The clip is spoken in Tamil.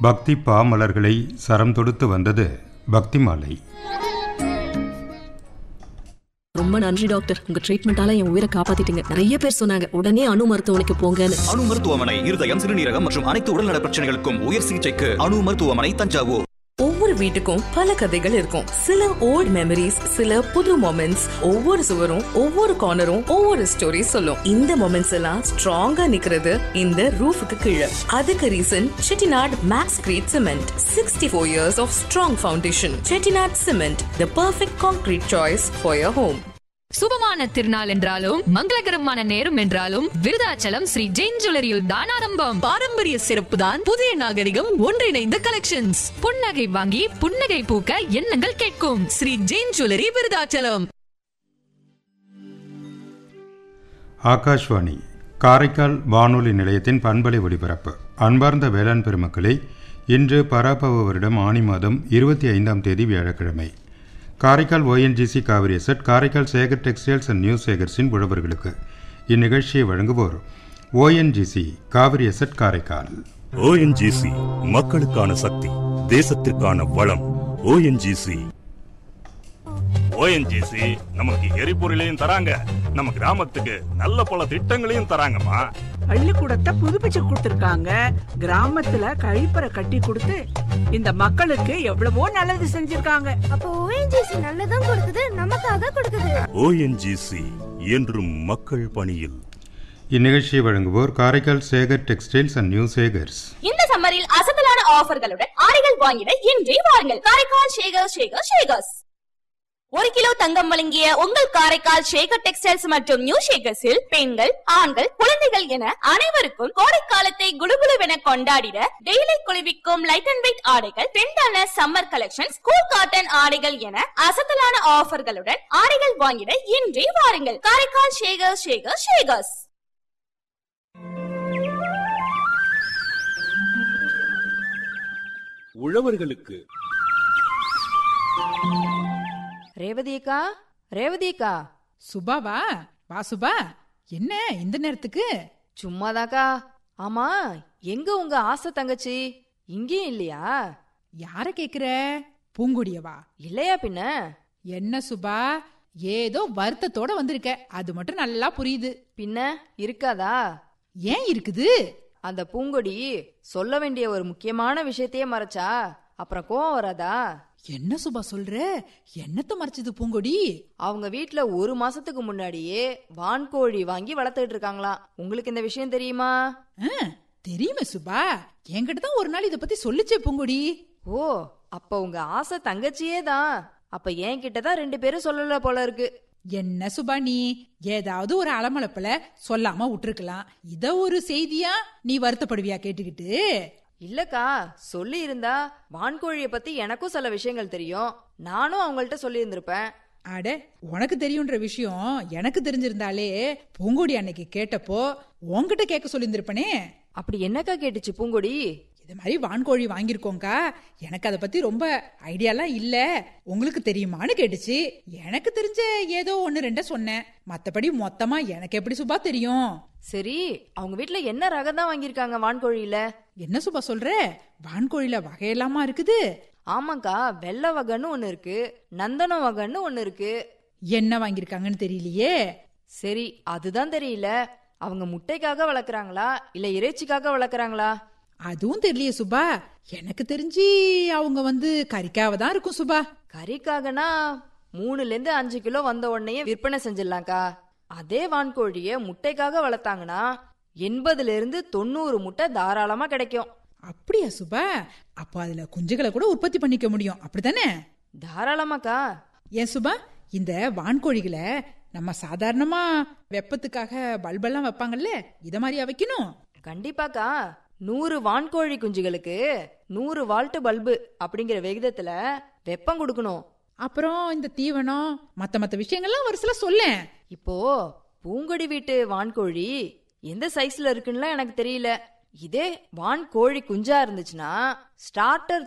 பக்தி பாமலர்களை சரம் தொடுத்து வந்தது பக்தி மாலை ரொம்ப நன்றி டாக்டர் உங்க ட்ரீட்மெண்டால என் உயிரை காப்பாத்திட்டீங்க நிறைய பேர் சொன்னாங்க உடனே அணு மருத்துவமனைக்கு போங்கன்னு அணு மருத்துவமனை இருதயம் சிறுநீரகம் மற்றும் அனைத்து உடல்நல பிரச்சனைகளுக்கும் உயர் சிகிச்சைக்கு அணு மருத்துவமனை தஞ்சாவூர் ஒவ்வொரு வீட்டுக்கும் பல கதைகள் இருக்கும் சில ஓல்ட் மெமரிஸ் சில புது மொமெண்ட்ஸ் ஒவ்வொரு சுவரும் ஒவ்வொரு கார்னரும் ஒவ்வொரு ஸ்டோரி சொல்லும் இந்த மொமெண்ட்ஸ் எல்லாம் ஸ்ட்ராங்கா நிக்கிறது இந்த ரூஃபுக்கு கீழே அதுக்கு reason Chettinad Maxcrete cement sixty four years of strong foundation Chettinad cement the perfect concrete choice for your home சுபமான திருநாள் என்றாலும் மங்களகரமான நேரம் என்றாலும் விருதாச்சலம் ஸ்ரீ ஜெயின் ஜுவல்லரியில் தான் ஆரம்பம் பாரம்பரிய சிறப்பு தான் புதிய நாகரிகம் ஒன்றிணைந்த கலெக்ஷன்ஸ் புன்னகை வாங்கி புன்னகை பூக்க எண்ணங்கள் கேட்கும் ஸ்ரீ ஜெயின் ஜுவல்லரி விருதாச்சலம் ஆகாஷ்வாணி காரைக்கால் வானொலி நிலையத்தின் பண்பலை ஒலிபரப்பு அன்பார்ந்த வேளாண் பெருமக்களே இன்று பராபவ வருடம் ஆனி மாதம் இருபத்தி ஐந்தாம் தேதி வியாழக்கிழமை Karaikal ONGC Cauvery asset Karaikal Sekar textiles and new சேகர்ஸின் உழவர்களுக்கு இந்நிகழ்ச்சியை வழங்குவோர் ONGC Cauvery asset Karaikal ONGC மக்களுக்கான சக்தி தேசத்திற்கான வளம் ஓஎன்ஜிசி ஓஎன்ஜிசி நமக்கு எரிபொருளையும் தராங்க நம்ம கிராமத்துக்கு நல்ல பல திட்டங்களையும் தராங்கம்மா பள்ளிக்கூடத்தை புதுப்பிச்சு கொடுத்திருக்காங்க கிராமத்துல கழிப்பறை கட்டி கொடுத்து இந்த மக்களுக்கு எவ்வளவோ நல்லது செஞ்சிருக்காங்க அப்போ ஓஎன்ஜிசி நல்லதும் கொடுக்குது நமக்காக கொடுக்குது ஓஎன்ஜிசி என்றும் மக்கள் பணியில் இந்நிகழ்ச்சியை வழங்குவோர் Karaikal Sekar textiles and new Sekars இந்த சம்மரில் அசத்தலான ஆஃபர்களுடன் ஆடைகள் வாங்கிட இன்றே வாருங்கள் காரைக்கால் ஷேகர் ஷேகர் ஷேகர்ஸ் ஒரு கிலோ தங்கம் வழங்கிய உங்கள் காரைக்கால் ஷேகர் டெக்ஸ்டைல்ஸ் மற்றும் நியூ ஷேகர்ஸில் பெண்கள் ஆண்கள் குழந்தைகள் என அனைவருக்கும் கோடைக்காலத்தை குடுகுடுவென கொண்டாடிட டெய்லி குளிர்விக்கும் லைட் அண்ட் வெயிட் ஆடைகள் பெண்டான சம்மர் கலெக்ஷன் ஸ்கூல் காட்டன் ஆடைகள் என அசத்தலான ஆஃபர்களுடன் ஆடைகள் வாங்கிட இன்றே வாருங்கள் காரைக்கால் ஷேகர் ஷேகர் ஷேகர்ஸ் உழவர்களுக்கு ரேவதியக்கா ரேவதியக்கா சுபாவா வா சுபா என்ன இந்த நேரத்துக்கு சும்மாதாக்கா ஆமா எங்க உங்க ஆசை தங்கச்சி இங்கேயும் இல்லையா யார கேக்குற பூங்குடியவா இல்லையா பின்ன என்ன சுபா ஏதோ வருத்தத்தோட வந்திருக்க அது மட்டும் நல்லா புரியுது பின்ன இருக்காதா ஏன் இருக்குது அந்த பூங்கொடி சொல்ல வேண்டிய ஒரு முக்கியமான விஷயத்தையே மறைச்சா அப்புறம் கோவம் வராதா என்ன சுபா சொல்ற என்னத்த மறைச்சது பூங்கொடி அவங்க வீட்ல ஒரு மாசத்துக்கு முன்னாடியே வான்கோழி வாங்கி வளர்த்துட்டு இருக்காங்களாம் உங்களுக்கு இந்த விஷயம் தெரியுமா ஆ, தெரியுமே சுபா என்கிட்ட தான் ஒரு நாள் இத பத்தி சொல்லுச்சே பூங்கொடி ஓ அப்ப உங்க ஆசை தங்கச்சியே தான் அப்ப என் கிட்டதான் ரெண்டு பேரும் சொல்லல போல இருக்கு என்ன சுபா நீ ஏதாவது ஒரு அலமளப்புல சொல்லாம விட்டுருக்கலாம் இத ஒரு செய்தியா நீ வருத்தப்படுவியா கேட்டுக்கிட்டு இல்லக்கா சொல்லி இருந்தா வான்கோழிய பத்தி எனக்கும் சில விஷயங்கள் தெரியும் நானும் அவங்கள்ட்ட சொல்லி இருந்திருப்பேன் அட உனக்கு தெரியுன்ற விஷயம் எனக்கு தெரிஞ்சிருந்தாலே பூங்கொடி அன்னைக்கு கேட்டப்போ உன்கிட்ட கேட்க சொல்லியிருந்திருப்பனே அப்படி என்னக்கா கேட்டுச்சு பூங்கொடி இது மாதிரி வான்கோழி வாங்கியிருக்கோங்க்கா எனக்கு அதை பத்தி ரொம்ப ஐடியாலாம் இல்ல உங்களுக்கு தெரியுமான்னு கேட்டுச்சு எனக்கு தெரிஞ்ச ஏதோ ஒன்னு ரெண்ட சொன்னேன் மத்தபடி மொத்தமா எனக்கு எப்படி சுபா தெரியும் சரி அவங்க வீட்ல என்ன ரகம் தான் வாங்கியிருக்காங்க வான்கோழியில என்ன சுபா சொல்ற வான்கோழில வகையெல்லாமா இருக்குது ஆமாக்கா வெள்ளை வகைன்னு ஒண்ணு இருக்கு நந்தனம் வகைன்னு ஒண்ணு இருக்கு என்ன வாங்கியிருக்காங்கன்னு தெரியலையே சரி அதுதான் தெரியல அவங்க முட்டைக்காக வளர்க்குறாங்களா இல்ல இறைச்சிக்காக வளர்க்குறாங்களா அதுவும் தெரியலையே சுபா எனக்கு தெரிஞ்சு அவங்க வந்து கறிக்காவ தான் இருக்கும் சுபா கறிக்காகனா மூணுல இருந்து அஞ்சு கிலோ வந்த உடனே விற்பனை செஞ்சிடலாம்க்கா அதே வான்கோழிய முட்டைக்காக வளர்த்தாங்கன்னா எண்பதுல இருந்து தொண்ணூறு முட்டை தாராளமா கிடைக்கும் அப்படியா சுபா அப்ப அதுல குஞ்சுகளை கூட உற்பத்தி பண்ணிக்க முடியும் அப்படித்தானே தாராளமாக்கா ஏன் சுபா இந்த வான்கோழிகளை நம்ம சாதாரணமா வெப்பத்துக்காக பல்பெல்லாம் வைப்பாங்கல்ல இத மாதிரியா வைக்கணும் கண்டிப்பாக்கா நூறு வான்கோழி குஞ்சுகளுக்கு நூறு வால்ட் பல்பு அப்படிங்கிற விகிதத்துல வெப்பம் கொடுக்கணும் அப்புறம் இந்த தீவனம் மத்த மத்த விஷயங்கள்லாம் ஒரு சில சொல்லேன் இப்போ பூங்கொடி வீட்டு வான்கோழி எந்த சைஸ்ல இருக்குன்னு எனக்கு தெரியல இதே வான்கோழி குஞ்சா இருந்துச்சுன்னா ஸ்டார்டர்